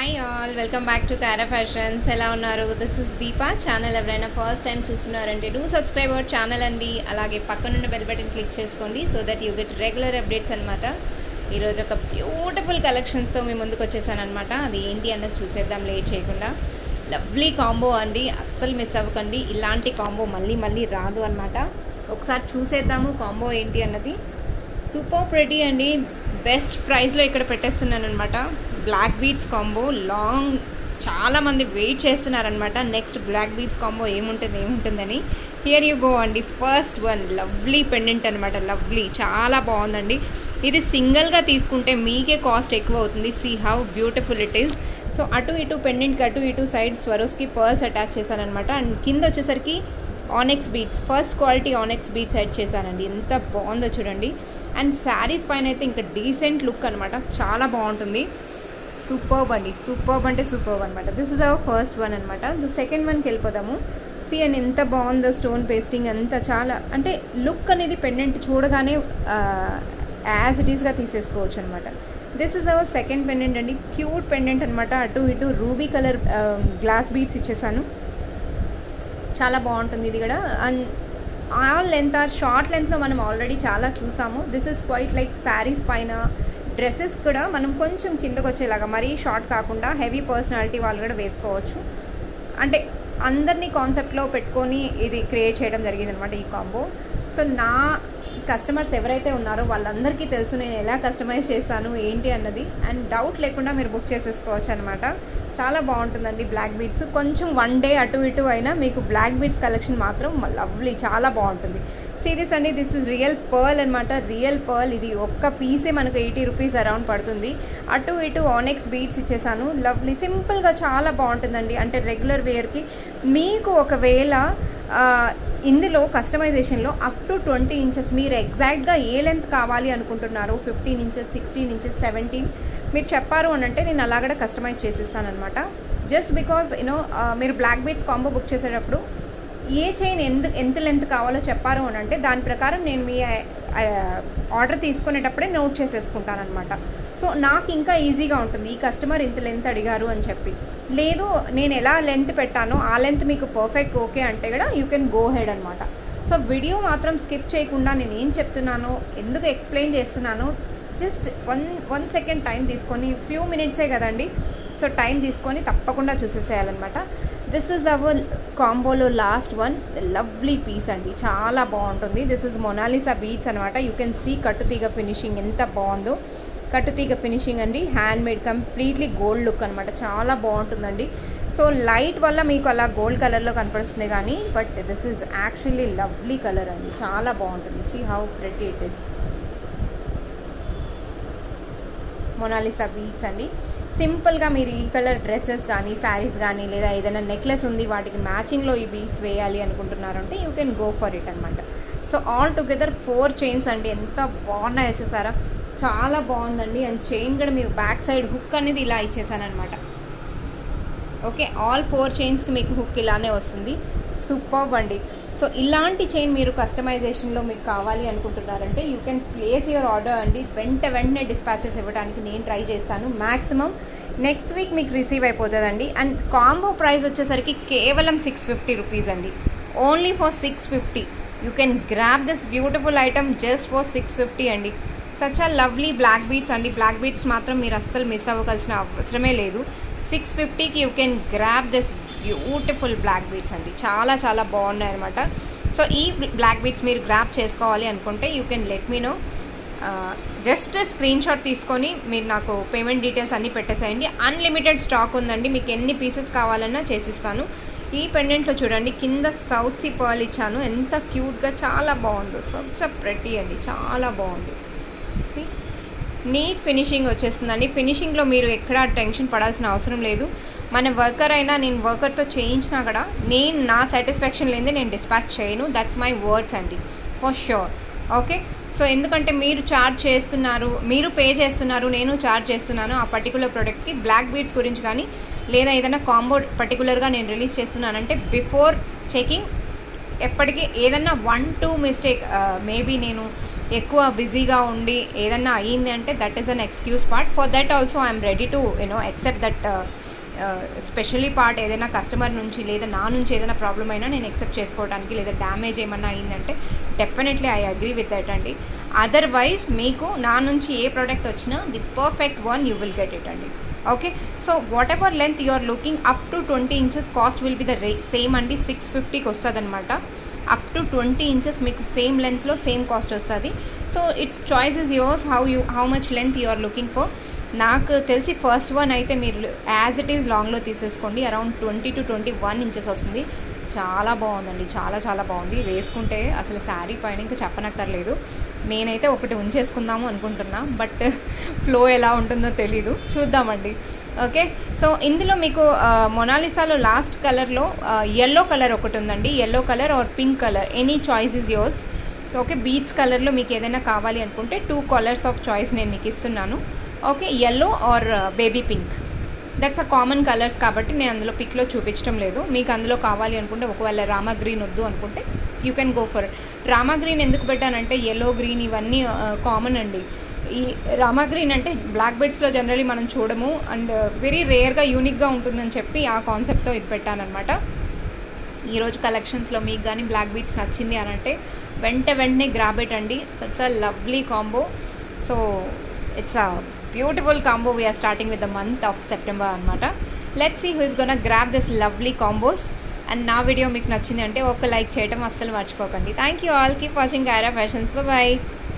hi all welcome back to Kara fashions ఎలా ఉన్నారు this is Deepa channel ఎవరైనా ఫస్ట్ టైం చూస్తున్నారంటే డూ సబ్స్క్రైబ్ అవర్ ఛానల్ అండి అలాగే పక్కనున్న బెల్ బటన్ క్లిక్ చేసుకోండి so that you get regular updates అనమాట ఈరోజు ఒక బ్యూటిఫుల్ కలెక్షన్స్తో మీ ముందుకు వచ్చేసాను అనమాట అది ఏంటి అన్నది చూసేద్దాం లేట్ చేయకుండా లవ్లీ కాంబో అండి అస్సలు మిస్ అవ్వకండి ఇలాంటి కాంబో మళ్ళీ మళ్ళీ రాదు అనమాట ఒకసారి చూసేద్దాము కాంబో ఏంటి అన్నది సూపర్ ప్రెటీ అండి బెస్ట్ ప్రైస్లో ఇక్కడ పెట్టేస్తున్నాను అనమాట బ్లాక్ బీట్స్ కాంబో లాంగ్ చాలా మంది వెయిట్ చేస్తున్నారనమాట నెక్స్ట్ బ్లాక్ బీట్స్ కాంబో ఏముంటుంది ఏముంటుందని హియర్ యూ గో అండి ఫస్ట్ వన్ లవ్లీ పెండెంట్ అనమాట లవ్లీ చాలా బాగుందండి ఇది సింగిల్గా తీసుకుంటే మీకే కాస్ట్ ఎక్కువ అవుతుంది see how beautiful it is so అటు ఇటు పెండెంట్కి అటు ఇటు సైడ్ స్వరోస్కి పర్స్ అటాచ్ చేశాను అనమాట అండ్ కింద వచ్చేసరికి onyx beads first quality onyx beads set చేశానండి ఎంత బాగుందో చూడండి అండ్ శారీస్ పైన అయితే ఇంకా డీసెంట్ లుక్ అనమాట చాలా బాగుంటుంది సూపర్బ్ అండి సూపర్బ్ అంటే సూపర్బ్ అనమాట this is our first one అనమాట ది సెకండ్ వన్కి వెళ్ళిపోదాము సి అండ్ ఎంత బాగుందో స్టోన్ పేస్టింగ్ అంతా చాలా అంటే లుక్ అనేది పెండెంట్ చూడగానే యాజ్ ఇట్ ఈస్గా తీసేసుకోవచ్చు అనమాట this is our second pendant అండి క్యూట్ పెండెంట్ అనమాట అటు ఇటు రూబీ కలర్ గ్లాస్ బీట్స్ ఇచ్చేసాను చాలా బాగుంటుంది ఇది కూడా and all length or short లెంత్లో మనం ఆల్రెడీ చాలా చూసాము this is quite like saris పైన డ్రెస్సెస్ కూడా మనం కొంచెం కిందకు వచ్చేలాగా మరీ షార్ట్ కాకుండా హెవీ పర్సనాలిటీ వాళ్ళు కూడా వేసుకోవచ్చు అంటే అందరినీ కాన్సెప్ట్లో పెట్టుకొని ఇది క్రియేట్ చేయడం జరిగింది అనమాట ఈ కాంబో సో నా కస్టమర్స్ ఎవరైతే ఉన్నారో వాళ్ళందరికీ తెలుసు నేను ఎలా కస్టమైజ్ చేశాను ఏంటి అన్నది అండ్ డౌట్ లేకుండా మీరు బుక్ చేసేసుకోవచ్చు అనమాట చాలా బాగుంటుందండి బ్లాక్ బీడ్స్ కొంచెం వన్ డే అటు ఇటు అయినా మీకు బ్లాక్ బీడ్స్ కలెక్షన్ మాత్రం లవ్లీ చాలా బాగుంటుంది సిరీస్ అండి దిస్ ఇస్ రియల్ పర్ల్ అనమాట రియల్ పర్ల్ ఇది ఒక్క పీసే మనకు ఎయిటీ రూపీస్ అరౌండ్ పడుతుంది అటు ఇటు ఆనెక్స్ బీడ్స్ ఇచ్చేసాను లవ్లీ సింపుల్గా చాలా బాగుంటుందండి అంటే రెగ్యులర్ వేర్కి మీకు ఒకవేళ ఇందులో కస్టమైజేషన్లో అప్ టు ట్వంటీ ఇంచెస్ మీరు ఎగ్జాక్ట్గా ఏ లెంత్ కావాలి అనుకుంటున్నారో fifteen inches sixteen inches seventeen మీరు చెప్పారు అని అంటే నేను అలా కూడా కస్టమైజ్ చేసిస్తాను అనమాట జస్ట్ బికాజ్ యూనో మీరు బ్లాక్ బీట్స్ కాంబో బుక్ చేసేటప్పుడు ఏ చైన్ ఎంత ఎంత లెంత్ కావాలో చెప్పారు అని అంటే దాని ప్రకారం నేను మీ ఆర్డర్ తీసుకునేటప్పుడే నోట్ చేసేసుకుంటాను అనమాట సో నాకు ఇంకా ఈజీగా ఉంటుంది ఈ కస్టమర్ ఇంత లెంత్ అడిగారు అని చెప్పి లేదు నేను ఎలా లెంత్ పెట్టానో ఆ లెంత్ మీకు పర్ఫెక్ట్ ఓకే అంటే కూడా యూ కెన్ గో హెడ్ అనమాట సో వీడియో మాత్రం స్కిప్ చేయకుండా నేను ఏం చెప్తున్నానో ఎందుకు ఎక్స్ప్లెయిన్ చేస్తున్నానో just one one second time తీసుకొని ఫ్యూ మినిట్సే కదండి సో టైం తీసుకొని తప్పకుండా చూసేసేయాలన్నమాట దిస్ ఇస్ అవర్ కాంబోలో లాస్ట్ వన్ లవ్లీ పీస్ అండి చాలా బాగుంటుంది దిస్ ఇస్ మొనాలిసా బీట్స్ అనమాట యూ కెన్ సీ కట్టుతీగ ఫినిషింగ్ ఎంత బాగుందో కట్టుతీగ ఫినిషింగ్ అండి hand made completely gold look అనమాట చాలా బాగుంటుందండి సో లైట్ వల్ల మీకు అలా గోల్డ్ కలర్లో కనపడుతుంది కానీ but this is actually lovely colour అండి చాలా బాగుంటుంది see how pretty it is Mona Lisa beads అండి సింపుల్గా మీరు ఈ కలర్ డ్రెస్సెస్ కానీ శారీస్ కానీ లేదా ఏదైనా నెక్లెస్ ఉంది వాటికి మ్యాచింగ్లో ఈ బీట్స్ వేయాలి అనుకుంటున్నారంటే you can go for it అనమాట so all together four chains అండి ఎంత బాగున్నాయి వచ్చేసారా చాలా బాగుందండి అండ్ చైన్ కూడా మీరు బ్యాక్ సైడ్ హుక్ అనేది ఇలా ఇచ్చేసానమాట ఓకే ఆల్ ఫోర్ చైన్స్కి మీకు హుక్ ఇలానే వస్తుంది సూపర్ అండి సో ఇలాంటి చైన్ మీరు కస్టమైజేషన్లో మీకు కావాలి అనుకుంటున్నారంటే you can place your order అండి వెంట వెంటనే డిస్పాచెస్ ఇవ్వడానికి నేను ట్రై చేస్తాను మ్యాక్సిమం నెక్స్ట్ వీక్ మీకు రిసీవ్ అయిపోతుందండి అండ్ కాంబో ప్రైస్ వచ్చేసరికి కేవలం సిక్స్ ఫిఫ్టీ రూపీస్ అండి only for six fifty you can grab this beautiful item just for six fifty అండి such a lovely black beads అండి బ్లాక్ బీట్స్ మాత్రం మీరు అస్సలు మిస్ అవ్వవలసిన అవసరమే లేదు సిక్స్ ఫిఫ్టీకి you can grab this beautiful black beads అండి చాలా చాలా బాగున్నాయి అనమాట సో ఈ బ్లాక్ బీట్స్ మీరు గ్రాప్ చేసుకోవాలి అనుకుంటే you can let me know just screenshot తీసుకొని మీరు నాకు పేమెంట్ డీటెయిల్స్ అన్నీ పెట్టేసేయండి అన్లిమిటెడ్ స్టాక్ ఉందండి మీకు ఎన్ని పీసెస్ కావాలన్నా చేసిస్తాను ఈ పెండెంట్లో చూడండి కింద సౌత్ సీ పర్ల్ ఇచ్చాను ఎంత క్యూట్గా చాలా బాగుందో సచ్ ప్రెటీ అండి చాలా బాగుంది సి నీట్ ఫినిషింగ్ వచ్చేస్తుందండి ఫినిషింగ్లో మీరు ఎక్కడ టెన్షన్ పడాల్సిన అవసరం లేదు మన వర్కర్ అయినా నేను వర్కర్తో చేయించినా కూడా నేను నా సాటిస్ఫాక్షన్ లేదే నేను డిస్పాచ్ చేయను దట్స్ మై వర్డ్స్ అండి ఫర్ షూర్ ఓకే సో ఎందుకంటే మీరు ఛార్జ్ చేస్తున్నారు మీరు పే చేస్తున్నారు నేను ఛార్జ్ చేస్తున్నాను ఆ పర్టికులర్ ప్రోడక్ట్కి బ్లాక్ బీడ్స్ గురించి కానీ లేదా ఏదైనా కాంబో పర్టికులర్గా నేను రిలీజ్ చేస్తున్నానంటే బిఫోర్ చెకింగ్ ఎప్పటికీ ఏదన్నా వన్ టూ మిస్టేక్ మేబీ నేను ఎక్కువ బిజీగా ఉండి ఏదన్నా అయ్యింది అంటే that is an excuse part for that also I'm ready to you know except that specially part ఏదైనా కస్టమర్ నుంచి లేదా నా నుంచి ఏదైనా ప్రాబ్లం అయినా నేను ఎక్సెప్ట్ చేసుకోవడానికి లేదా డ్యామేజ్ ఏమన్నా అయిందంటే definitely I agree with that అండి అదర్వైజ్ మీకు నా నుంచి ఏ ప్రోడక్ట్ వచ్చినా the perfect one you will get it అండి okay so whatever length you are looking up to twenty inches cost will be the రే సేమ్ అండి six ఫిఫ్టీకి వస్తుంది అనమాట అప్ టు ట్వంటీ ఇంచెస్ మీకు సేమ్ లెంత్లో same cost వస్తుంది so it's choice is yours how you how much length you are looking for నాకు తెలిసి ఫస్ట్ వన్ అయితే మీరు యాజ్ ఇట్ ఈజ్ లాంగ్లో తీసేసుకోండి around twenty two twenty one inches వస్తుంది చాలా బాగుందండి చాలా చాలా బాగుంది వేసుకుంటే అసలు శారీ పైన ఇంకా చెప్పనక్కర్లేదు నేనైతే ఒకటి ఉంచేసుకుందాము అనుకుంటున్నా బట్ ఫ్లో ఎలా ఉంటుందో తెలీదు చూద్దామండి ఓకే సో ఇందులో మీకు మొనాలిసాలో లాస్ట్ కలర్లో ఎల్లో కలర్ ఒకటి ఉందండి yellow colour or pink colour any choice is yours so okay peach కలర్లో మీకు ఏదైనా కావాలి అనుకుంటే టూ కలర్స్ ఆఫ్ చాయిస్ నేను మీకు ఇస్తున్నాను okay yellow or baby pink that's a common colours కాబట్టి నేను అందులో పిక్లో చూపించడం లేదు మీకు అందులో కావాలి అనుకుంటే ఒకవేళ రామా గ్రీన్ వద్దు అనుకుంటే you can go for Rama green ఎందుకు పెట్టానంటే ఎల్లో గ్రీన్ ఇవన్నీ కామన్ అండి ఈ రామా గ్రీన్ అంటే బ్లాక్ బెడ్స్లో జనరలీ మనం చూడము అండ్ వెరీ రేర్గా యూనిక్గా ఉంటుందని చెప్పి ఆ కాన్సెప్ట్తో ఇది పెట్టానమాట ఈరోజు కలెక్షన్స్లో మీకు కానీ బ్లాక్ బీట్స్ నచ్చింది అని అంటే వెంట వెంటనే గ్రాబ్ ఇట్ అండి such a lovely combo so it's a beautiful combo we're starting with the month of September అనమాట let see who is gonna grab this lovely combos and నా వీడియో మీకు నచ్చింది అంటే ఒక లైక్ చేయడం అస్సలు మర్చిపోకండి thank you all keep watching Gaira fashions bye